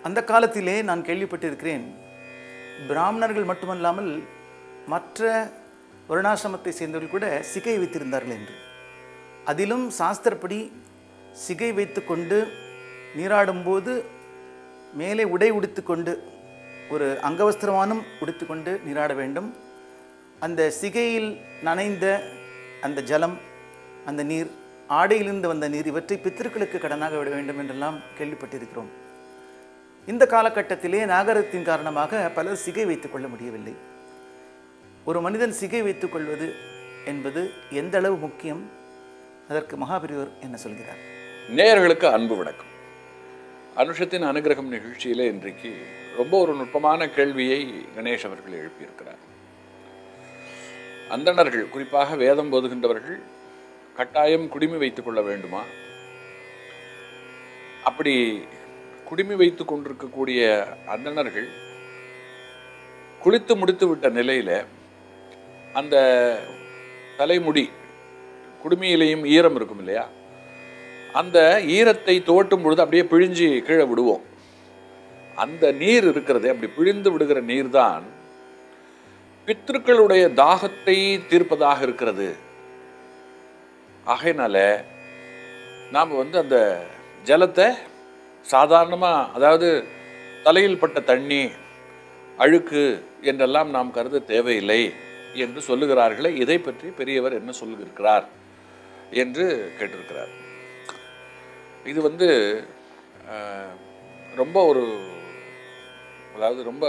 அந்த காலத்திலே நான் கேள்விப்பட்டிருக்கிறேன் பிராமணர்கள் மட்டுமல்லாமல் மற்ற வருணாசிரமத்தை சேர்ந்தவர்கள் கூட சிகை வைத்திருந்தார்கள் என்று அதிலும் சாஸ்திரப்படி சிகை வைத்துக்கொண்டு நீராடும்போது மேலே உடை உடுத்துக்கொண்டு ஒரு அங்கவஸ்திரமானும் உடுத்துக்கொண்டு நீராட வேண்டும் அந்த சிகையில் நனைந்த அந்த ஜலம் அந்த நீர் ஆடையிலிருந்து வந்த நீர் இவற்றை பித்திருக்களுக்கு கடனாக விட வேண்டும் என்றெல்லாம் கேள்விப்பட்டிருக்கிறோம் இந்த காலகட்டத்திலே நாகரத்தின் காரணமாக பலர் சிகை வைத்துக் கொள்ள முடியவில்லை ஒரு மனிதன் சிகை வைத்துக் கொள்வது என்பது எந்த அளவு முக்கியம் அதற்கு மகாபெரியோர் என்ன சொல்கிறார் நேயர்களுக்கு அன்பு வணக்கம் அனுஷத்தின் அனுகிரகம் நிகழ்ச்சியிலே இன்றைக்கு ரொம்ப ஒரு நுட்பமான கேள்வியை கணேஷ் அவர்கள் எழுப்பியிருக்கிறார் அந்தணர்கள் குறிப்பாக வேதம் போதுகின்றவர்கள் கட்டாயம் குடிமி வைத்துக் கொள்ள வேண்டுமா அப்படி குடிமி வைத்துக் கொண்டிருக்கக்கூடிய அந்தணர்கள் குளித்து முடித்து விட்ட நிலையில அந்த தலைமுடி குடுமியிலையும் ஈரம் இருக்கும் இல்லையா அந்த ஈரத்தை துவட்டும் பொழுது அப்படியே பிழிஞ்சு கீழே விடுவோம் அந்த நீர் இருக்கிறதே அப்படி பிழிந்து விடுகிற நீர் தான் பித்ருக்களுடைய தாகத்தை தீர்ப்பதாக இருக்கிறது ஆகையினால நாம் வந்து அந்த ஜலத்தை சாதாரணமாக அதாவது தலையில் பட்ட தண்ணி அழுக்கு என்றெல்லாம் நாம் கருத தேவையில்லை என்று சொல்லுகிறார்களே இதை பற்றி பெரியவர் என்ன சொல்லுகிறார் என்று கேட்டிருக்கிறார் இது வந்து அஹ், ரொம்ப ஒரு அதாவது ரொம்ப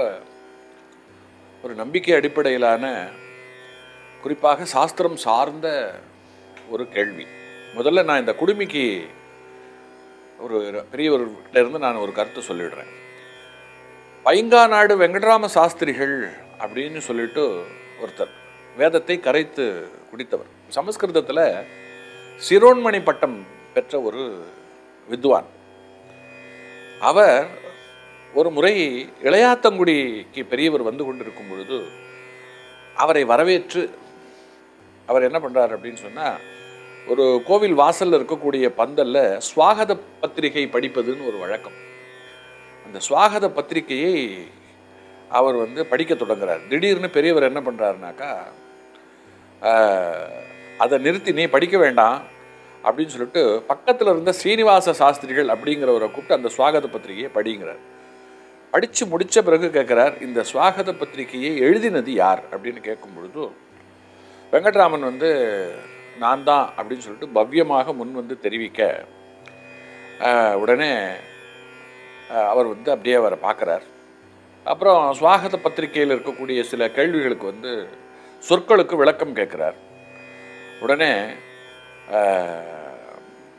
ஒரு நம்பிக்கை அடிப்படையிலான குறிப்பாக சாஸ்திரம் சார்ந்த ஒரு கேள்வி முதல்ல நான் இந்த குடுமிக்கு ஒரு பெரியவர்கிட்ட இருந்து நான் ஒரு கருத்து சொல்லிடுறேன் பைங்காநாடு வெங்கட்ராம சாஸ்திரிகள் அப்படின்னு சொல்லிட்டு ஒருத்தர் வேதத்தை கரைத்து குடித்தவர் சமஸ்கிருதத்தில் சிரோன்மணி பட்டம் பெற்ற ஒரு வித்வான் அவர் ஒரு முறை இளையாத்தங்குடிக்கு பெரியவர் வந்து கொண்டிருக்கும் பொழுது அவரை வரவேற்று அவர் என்ன பண்றார் அப்படின்னு சொன்னா ஒரு கோவில் வாசல்ல இருக்கக்கூடிய பந்தல்ல சுவாகத பத்திரிகை படிப்பதுன்னு ஒரு வழக்கம் அந்த சுவாகத பத்திரிகையை அவர் வந்து படிக்க தொடங்குறார் திடீர்னு பெரியவர் என்ன பண்றாருனாக்கா ஆஹ், அதை நிறுத்தி நீ படிக்க வேண்டாம் அப்படின்னு சொல்லிட்டு பக்கத்தில் இருந்த ஸ்ரீனிவாச சாஸ்திரிகள் அப்படிங்கிறவரை கூப்பிட்டு அந்த சுவாகத பத்திரிகையை படிங்கிறார் படித்து முடித்த பிறகு கேட்குறார் இந்த சுவாகத பத்திரிகையை எழுதினது யார் அப்படின்னு கேட்கும் பொழுது வெங்கட்ராமன் வந்து நான் தான் அப்படின்னு சொல்லிட்டு பவ்யமாக முன் வந்து தெரிவிக்க ஆஹ், உடனே ஆஹ், அவர் வந்து அப்படியே அவரை பார்க்குறார் அப்புறம் சுவாகத பத்திரிகையில் இருக்கக்கூடிய சில கேள்விகளுக்கு வந்து சொற்களுக்கு விளக்கம் கேட்குறார் உடனே ஆஹ்,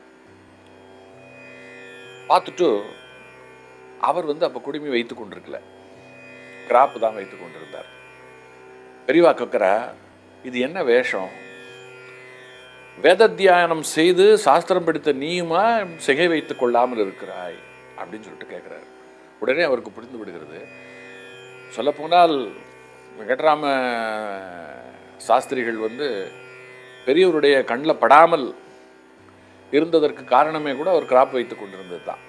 பார்த்துட்டு அவர் வந்து அப்போ குடுமி வைத்து கொண்டிருக்கல கிராப்பு தான் வைத்து கொண்டிருந்தார் பெரியவா கேட்குறா இது என்ன வேஷம் வேதத்தியாயனம் செய்து சாஸ்திரம் படித்த நீயுமா சிகை வைத்துக் கொள்ளாமல் இருக்கிறாய் அப்படின்னு சொல்லிட்டு கேட்குறாரு உடனே அவருக்கு புரிந்து விடுகிறது சொல்லப்போனால் வெங்கட்ராம சாஸ்திரிகள் வந்து பெரியவருடைய கண்ணில் படாமல் இருந்ததற்கு காரணமே கூட அவர் கிராப் வைத்து கொண்டிருந்தது தான்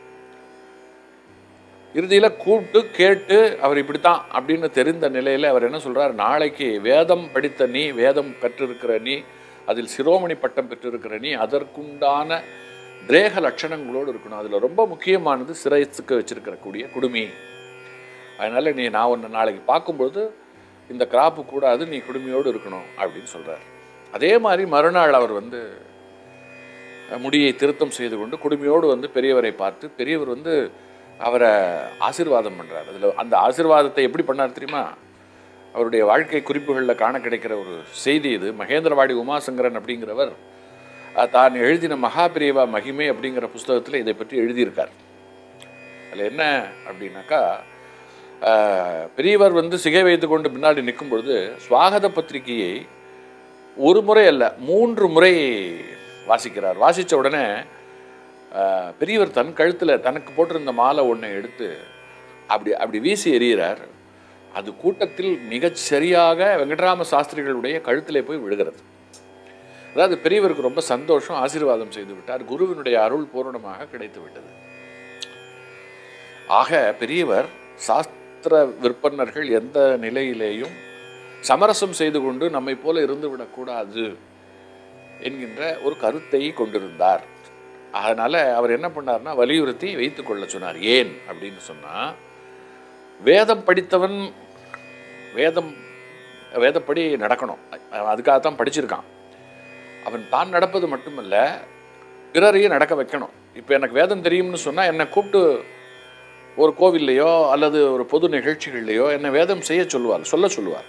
இறுதியில் கூப்பிட்டு கேட்டு அவர் இப்படித்தான் அப்படின்னு தெரிந்த நிலையில் அவர் என்ன சொல்றார் நாளைக்கு வேதம் படித்த நீ வேதம் கற்றிருக்கிற நீ அதில் சிரோமணி பட்டம் பெற்றிருக்கிற நீ அதற்குண்டான தேக லட்சணங்களோடு இருக்கணும் அதில் ரொம்ப முக்கியமானது சிரசுக்கு வச்சிருக்கிற கூடிய குடுமி அதனால நீ நான் ஒன்று நாளைக்கு பார்க்கும்பொழுது இந்த கிராப்பு கூடாது நீ குடுமையோடு இருக்கணும் அப்படின்னு சொல்றார் அதே மாதிரி மறுநாள் அவர் வந்து அஹ், முடியை திருத்தம் செய்து கொண்டு குடுமையோடு வந்து பெரியவரை பார்த்து பெரியவர் வந்து அவரை ஆசீர்வாதம் பண்றார் அதில் அந்த ஆசீர்வாதத்தை எப்படி பண்ணார் தெரியுமா அவருடைய வாழ்க்கை குறிப்புகளில் காண கிடைக்கிற ஒரு செய்தி இது மகேந்திரவாடி உமாசங்கரன் அப்படிங்கிறவர் அஹ், தான் எழுதின மகாபிரியவா மகிமை அப்படிங்கிற புஸ்தகத்தில் இதை பற்றி எழுதியிருக்கார் அதில் என்ன அப்படின்னாக்கா ஆஹ், பெரியவர் வந்து சிகை வைத்து கொண்டு பின்னாடி நிற்கும் பொழுது சுவாகத பத்திரிகையை ஒரு முறை அல்ல மூன்று முறை வாசிக்கிறார் வாசித்த உடனே ஆஹ், பெரியவர் தன் கழுத்தில் தனக்கு போட்டிருந்த மாலை ஒன்றை எடுத்து அப்படி அப்படி வீசி எறிகிறார் அது கூட்டத்தில் மிகச் சரியாக வெங்கட்ராம சாஸ்திரிகளுடைய கழுத்திலே போய் விழுகிறது அதாவது பெரியவருக்கு ரொம்ப சந்தோஷம் ஆசீர்வாதம் செய்து விட்டார் குருவினுடைய அருள் பூரணமாக கிடைத்து விட்டது ஆக பெரியவர் சாஸ்திர விற்பனர்கள் எந்த நிலையிலேயும் சமரசம் செய்து கொண்டு நம்மை போல இருந்து விடக்கூடாது என்கின்ற ஒரு கருத்தை கொண்டிருந்தார் அதனால அவர் என்ன பண்ணார்னா வலியுறுத்தி வைத்துக் கொள்ள சொன்னார் ஏன் அப்படின்னு சொன்னா வேதம் படித்தவன் வேதம் வேதப்படி நடக்கணும் அதுக்காகத்தான் படிச்சிருக்கான் அவன் தான் நடப்பது மட்டுமல்ல பிறரையும் நடக்க வைக்கணும் இப்போ எனக்கு வேதம் தெரியும்னு சொன்னால் என்னை கூப்பிட்டு ஒரு கோவில்லையோ அல்லது ஒரு பொது நிகழ்ச்சிகள்லையோ என்னை வேதம் செய்ய சொல்லுவார் சொல்ல சொல்லுவார்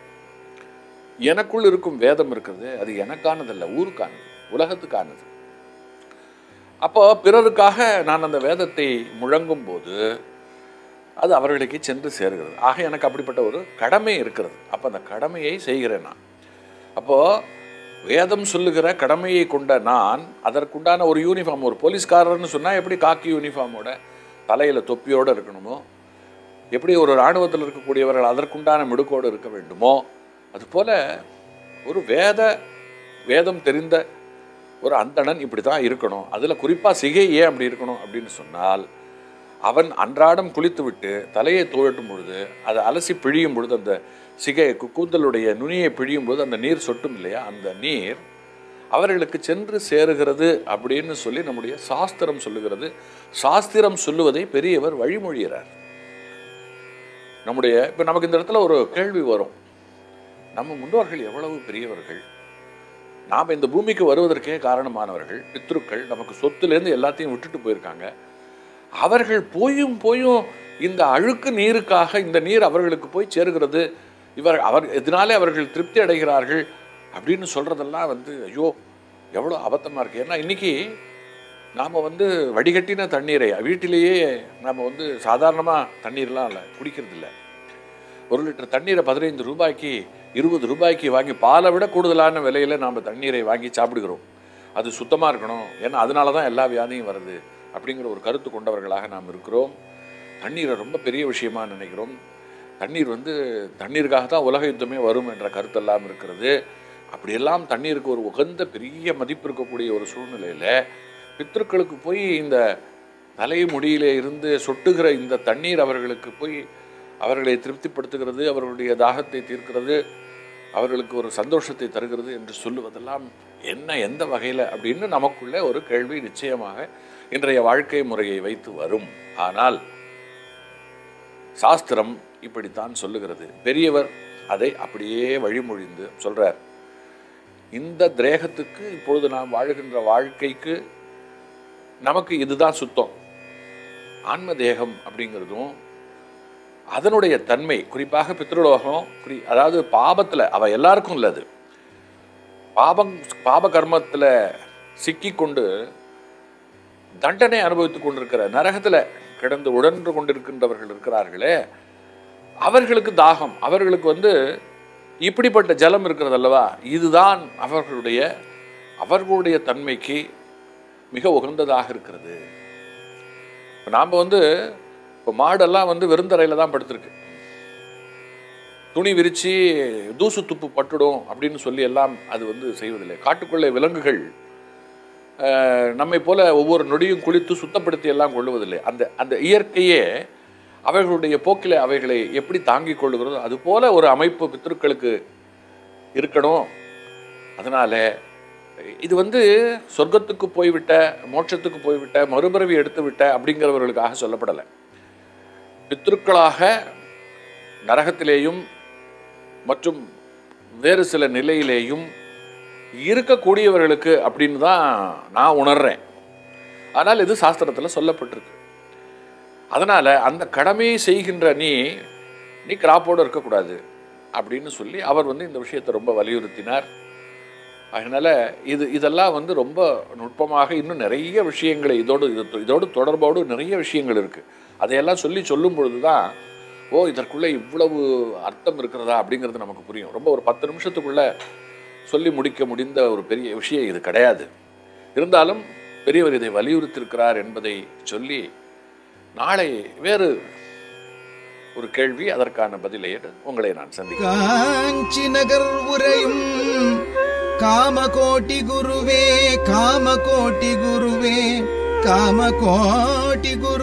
எனக்குள் இருக்கும் வேதம் இருக்கிறது அது எனக்கானதல்ல ஊருக்கானது உலகத்துக்கானது அப்போ பிறருக்காக நான் அந்த வேதத்தை முழங்கும் போது அது அவர்களுக்கு சென்று சேருகிறது ஆக எனக்கு அப்படிப்பட்ட ஒரு கடமை இருக்கிறது அப்போ அந்த கடமையை செய்கிறேன் நான் அப்போ வேதம் சொல்லுகிற கடமையை கொண்ட நான் அதற்குண்டான ஒரு யூனிஃபார்ம் ஒரு போலீஸ்காரர்னு சொன்னால் எப்படி காக்கி யூனிஃபார்மோட தலையில் தொப்பியோடு இருக்கணுமோ எப்படி ஒரு இராணுவத்தில் இருக்கக்கூடியவர்கள் அதற்குண்டான மிடுக்கோடு இருக்க வேண்டுமோ அதுபோல ஒரு வேத வேதம் தெரிந்த ஒரு அந்தணன் இப்படி தான் இருக்கணும் அதில் குறிப்பாக சிகை ஏன் அப்படி இருக்கணும் அப்படின்னு சொன்னால் அவன் அன்றாடம் குளித்து விட்டு தலையை துழட்டும் பொழுது அதை அலசி பிழியும் பொழுது அந்த சிகை கு- கூந்தலுடைய நுனியை பிழியும் போது அந்த நீர் சொட்டும் இல்லையா அந்த நீர் அவர்களுக்கு சென்று சேருகிறது அப்படின்னு சொல்லி நம்முடைய சாஸ்திரம் சொல்லுகிறது சாஸ்திரம் சொல்லுவதை பெரியவர் வழிமொழிகிறார் நம்முடைய இப்போ நமக்கு இந்த இடத்துல ஒரு கேள்வி வரும் நம்ம முன்னோர்கள் எவ்வளவு பெரியவர்கள் நாம் இந்த பூமிக்கு வருவதற்கே காரணமானவர்கள் பித்ருக்கள் நமக்கு சொத்துலேருந்து எல்லாத்தையும் விட்டுட்டு போயிருக்காங்க அவர்கள் போயும் போயும் இந்த அழுக்கு நீருக்காக இந்த நீர் அவர்களுக்கு போய் சேருகிறது இவர் அவர் இதனாலே அவர்கள் திருப்தி அடைகிறார்கள் அப்படின்னு சொல்றதெல்லாம் வந்து ஐயோ எவ்வளோ அபத்தமாக இருக்கு ஏன்னா இன்னைக்கு நாம் வந்து வடிகட்டின தண்ணீரை வீட்டிலேயே நாம் வந்து சாதாரணமாக தண்ணீர்லாம் இல்லை குடிக்கிறது இல்லை ஒரு லிட்டர் தண்ணீரை பதினைந்து ரூபாய்க்கு இருபது ரூபாய்க்கு வாங்கி பாலை விட கூடுதலான விலையில நாம் தண்ணீரை வாங்கி சாப்பிடுகிறோம் அது சுத்தமாக இருக்கணும் ஏன்னா அதனால தான் எல்லா வியாதியும் வருது அப்படிங்கிற ஒரு கருத்து கொண்டவர்களாக நாம் இருக்கிறோம் தண்ணீரை ரொம்ப பெரிய விஷயமா நினைக்கிறோம் தண்ணீர் வந்து தண்ணீருக்காக தான் உலக யுத்தமே வரும் என்ற கருத்தெல்லாம் இருக்கிறது அப்படியெல்லாம் தண்ணீருக்கு ஒரு உகந்த பெரிய மதிப்பு இருக்கக்கூடிய ஒரு சூழ்நிலையில் பித்ருக்களுக்கு போய் இந்த தலைமுடியிலே இருந்து சொட்டுகிற இந்த தண்ணீர் அவர்களுக்கு போய் அவர்களை திருப்திப்படுத்துகிறது அவர்களுடைய தாகத்தை தீர்க்கிறது அவர்களுக்கு ஒரு சந்தோஷத்தை தருகிறது என்று சொல்லுவதெல்லாம் என்ன எந்த வகையில் அப்படின்னு நமக்குள்ளே ஒரு கேள்வி நிச்சயமாக இன்றைய வாழ்க்கை முறையை வைத்து வரும் ஆனால் சாஸ்திரம் இப்படித்தான் சொல்லுகிறது பெரியவர் அதை அப்படியே வழிமொழிந்து சொல்றார் இந்த திரேகத்துக்கு இப்பொழுது நாம் வாழுகின்ற வாழ்க்கைக்கு நமக்கு இதுதான் சுத்தம் ஆன்ம தேகம் அப்படிங்கிறதும் அதனுடைய தன்மை குறிப்பாக பித்ருலோகம் குறி அதாவது பாபத்தில் அவ எல்லாருக்கும் இல்லை அது பாபம் பாப கர்மத்தில் சிக்கிக்கொண்டு தண்டனை அனுபவித்துக் கொண்டிருக்கிற நரகத்தில் கிடந்து உழன்று கொண்டிருக்கின்றவர்கள் இருக்கிறார்களே அவர்களுக்கு தாகம் அவர்களுக்கு வந்து இப்படிப்பட்ட ஜலம் இருக்கிறது அல்லவா இதுதான் அவர்களுடைய அவர்களுடைய தன்மைக்கு மிக உகந்ததாக இருக்கிறது இப்போ நாம் வந்து இப்போ மாடெல்லாம் வந்து வெறுந்தரையில் தான் படுத்திருக்கு துணி விரித்து தூசு துப்பு பட்டுடும் அப்படின்னு சொல்லி எல்லாம் அது வந்து செய்வதில்லை காட்டுக்குள்ளே விலங்குகள் அஹ், நம்மை போல ஒவ்வொரு நொடியும் குளித்து சுத்தப்படுத்தி எல்லாம் கொள்ளுவதில்லை அந்த அந்த இயற்கையே அவைகளுடைய போக்கில் அவைகளை எப்படி தாங்கிக் கொள்ளுகிறதோ அது போல ஒரு அமைப்பு பித்ருக்களுக்கு இருக்கணும் அதனால இது வந்து சொர்க்கத்துக்கு போய்விட்ட மோட்சத்துக்கு போய்விட்ட மறுபிறவி எடுத்து விட்ட அப்படிங்கிறவர்களுக்காக சொல்லப்படலை பித்ருக்களாக நரகத்திலேயும் மற்றும் வேறு சில நிலையிலேயும் இருக்கக்கூடியவர்களுக்கு அப்படின்னு தான் நான் உணர்றேன் ஆனால் இது சாஸ்திரத்தில் சொல்லப்பட்டிருக்கு அதனால் அந்த கடமையை செய்கின்ற நீ நீ கிராப்போடு இருக்கக்கூடாது அப்படின்னு சொல்லி அவர் வந்து இந்த விஷயத்தை ரொம்ப வலியுறுத்தினார் அதனால் இது இதெல்லாம் வந்து ரொம்ப நுட்பமாக இன்னும் நிறைய விஷயங்களை இதோடு இது இதோடு தொடர்போடு நிறைய விஷயங்கள் இருக்குது அதையெல்லாம் சொல்லி சொல்லும் பொழுது தான் ஓ இதற்குள்ளே இவ்வளவு அர்த்தம் இருக்கிறதா அப்படிங்கிறது நமக்கு புரியும் ரொம்ப ஒரு பத்து நிமிஷத்துக்குள்ளே சொல்லி முடிக்க முடிந்த ஒரு பெரிய விஷயம் இது கிடையாது இருந்தாலும் பெரியவர் இதை வலியுறுத்தியிருக்கிறார் என்பதை சொல்லி நாளை வேறு ஒரு கேள்வி அதற்கான பதிலை உங்களை நான் சந்திக்கிறேன் காஞ்சி நகர் உரையும் காமகோட்டி குருவே காமகோட்டி குருவே காமகோட்டி குரு